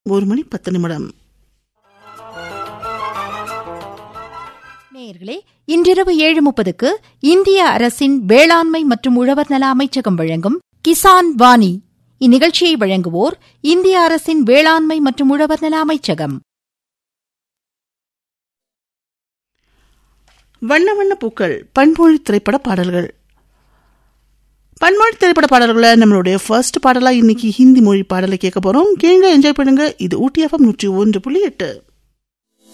ஒரு மணி பத்து நிமிடம் நேயர்களே இன்றிரவு ஏழு முப்பதுக்கு இந்திய அரசின் வேளாண்மை மற்றும் உழவர் நல அமைச்சகம் வழங்கும் கிசான் வாணி இந்நிகழ்ச்சியை வழங்குவோர் இந்திய அரசின் வேளாண்மை மற்றும் உழவர் நல அமைச்சகம் வண்ண வண்ண பூக்கள் பன்மொழி திரைப்பட பாடல்கள் பன்மொழி திரைப்பட பாடல்களை நம்மளுடைய ஃபர்ஸ்ட் பாடலா இன்னைக்கு ஹிந்தி மொழி பாடலை கேட்க போறோம் கேளுங்க என்ஜாய் பண்ணுங்க இது ஊட்டி எஃப்எம் நூற்றி ஒன்று புள்ளி எட்டு